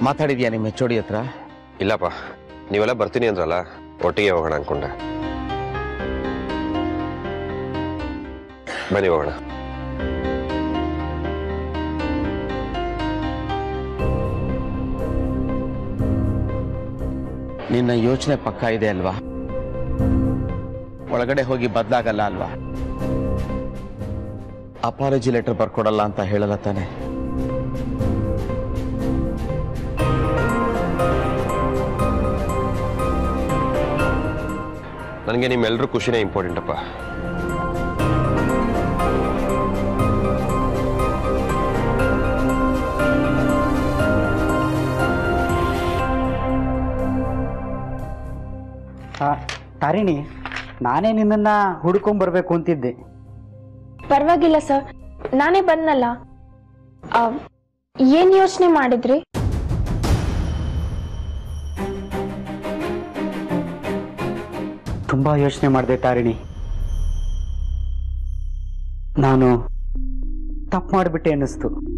ಮಾತಾಡಿದ್ಯಾ ನಿಮ್ಮ ಹೆಚ್ಚೋಡಿ ಹತ್ರ ಇಲ್ಲಪ್ಪ ನೀವೆಲ್ಲ ಬರ್ತೀನಿ ಅಂದ್ರಲ್ಲ ಒಟ್ಟಿಗೆ ಹೋಗೋಣ ಅನ್ಕೊಂಡೆ ಬನ್ನಿ ಹೋಗೋಣ ನಿನ್ನ ಯೋಚನೆ ಪಕ್ಕ ಇದೆ ಅಲ್ವಾ ಒಳಗಡೆ ಹೋಗಿ ಬದಲಾಗಲ್ಲ ಅಲ್ವಾ ಅಪಾಲಜಿ ಲೆಟರ್ ಬರ್ಕೊಡಲ್ಲ ಅಂತ ಹೇಳಲ್ಲ ತಾನೆ ನನಗೆ ನಿಮ್ಮೆಲ್ಲರೂ ಖುಷಿನೇ ಇಂಪಾರ್ಟೆಂಟ್ ಅಪ್ಪ ಆ, ತಾರಿಣಿ ನಾನೇ ನಿನ್ನನ್ನ ಹುಡ್ಕೊಂಬರ್ಬೇಕು ಅಂತಿದ್ದೆ ಪರವಾಗಿಲ್ಲ ಸರ್ ನಾನೇ ಬಂದ್ನಲ್ಲ ಆ, ಏನ್ ಯೋಚನೆ ಮಾಡಿದ್ರಿ ತುಂಬಾ ಯೋಚನೆ ಮಾಡಿದೆ ತಾರಿಣಿ ನಾನು ತಪ್ಪು ಮಾಡಿಬಿಟ್ಟೆ ಅನ್ನಿಸ್ತು